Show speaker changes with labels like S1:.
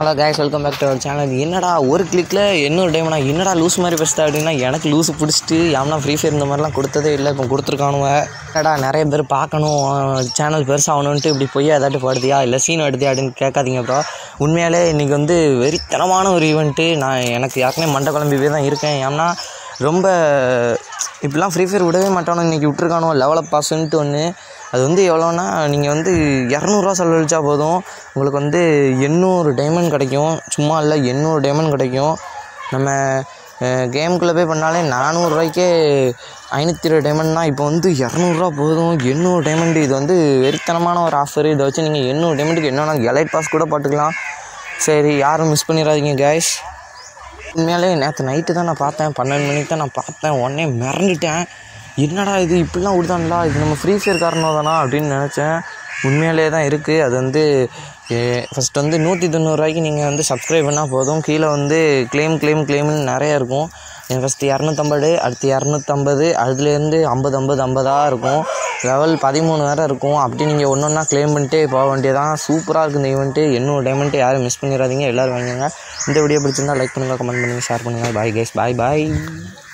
S1: hello guys welcome back to our channel என்னடா ஒரு கிளிக்கில் இன்னொரு டைம்னா என்னடா லூஸ் மாதிரி பேசுதா அப்படின்னா எனக்கு லூஸ் பிடிச்சிட்டு யாம்னா ஃப்ரீ ஃபயர் இந்த மாதிரிலாம் கொடுத்ததே இல்லை இப்போ கொடுத்துருக்கானுவ என்னடா நிறைய பேர் பார்க்கணும் சேனல் பெருசாகணுன்ட்டு இப்படி போய் ஏதாட்டு படுதியா இல்லை சீன் எடுத்தியா அப்படின்னு கேட்காதீங்க ப்ரோ உண்மையாலே இன்றைக்கி வந்து வெறித்தனமான ஒரு ஈவெண்ட்டு நான் எனக்கு யாருக்குமே மண்டை குழம்பிவே தான் இருக்கேன் ஏன்னா ரொம்ப இப்படிலாம் ஃப்ரீ ஃபயர் விடவே மாட்டானோ இன்றைக்கி விட்டுருக்கானோ லெவலப் பாஸ்ன்ட்டு ஒன்று அது வந்து எவ்வளோன்னா நீங்கள் வந்து இரநூறுவா செலவழிச்சா போதும் உங்களுக்கு வந்து எண்ணூறு டைமண்ட் கிடைக்கும் சும்மா இல்லை எண்ணூறு டைமண்ட் கிடைக்கும் நம்ம கேமுக்குள்ளே போய் பண்ணாலே நானூறுரூவாய்க்கே ஐநூற்றி இருபது டைமண்ட்னா இப்போ வந்து இரநூறுவா போதும் எண்ணூறு டைமண்ட் இது வந்து வெறித்தனமான ஒரு ஆஃபர் இதை வச்சு நீங்கள் எண்ணூறு டைமண்ட்டுக்கு என்னென்னா எலைட் பாஸ் கூட போட்டுக்கலாம் சரி யாரும் மிஸ் பண்ணிடாதீங்க கேஷ் உண்மையாலே நேற்று நைட்டு தான் நான் பார்த்தேன் பன்னெண்டு மணிக்கு தான் நான் பார்த்தேன் உடனே மிரண்டுட்டேன் என்னடா இது இப்படிலாம் விடுதான்டா இது நம்ம ஃப்ரீ ஃபயர் காரணம் தானா அப்படின்னு நினச்சேன் உண்மையாலே தான் இருக்குது அது வந்து ஃபஸ்ட் வந்து நூற்றி தொண்ணூறுரூவாய்க்கு நீங்கள் வந்து சப்ஸ்கிரைப் பண்ணால் போதும் கீழே வந்து க்ளைம் க்ளைம் க்ளைம்னு நிறைய இருக்கும் ஃபஸ்ட்டு இரநூத்தம்பது அடுத்து இரநூத்தம்பது அதுலேருந்து ஐம்பது ஐம்பது ஐம்பதாக இருக்கும் லெவல் பதிமூணு வேறு இருக்கும் அப்படி நீங்கள் ஒன்று ஒன்றா க்ளைம் பண்ணிட்டே போக வேண்டியதான் சூப்பராக இருக்குது இந்த ஈவெண்ட்டு என்னோட டைமண்ட்டு யாரும் மிஸ் பண்ணிடாதீங்க எல்லோரும் வாங்குங்க இந்த வீடியோ பிடிச்சிருந்தா லைக் பண்ணுங்கள் கமெண்ட் பண்ணுங்கள் ஷேர் பண்ணுங்கள் பாய் கைஸ் பாய் பாய்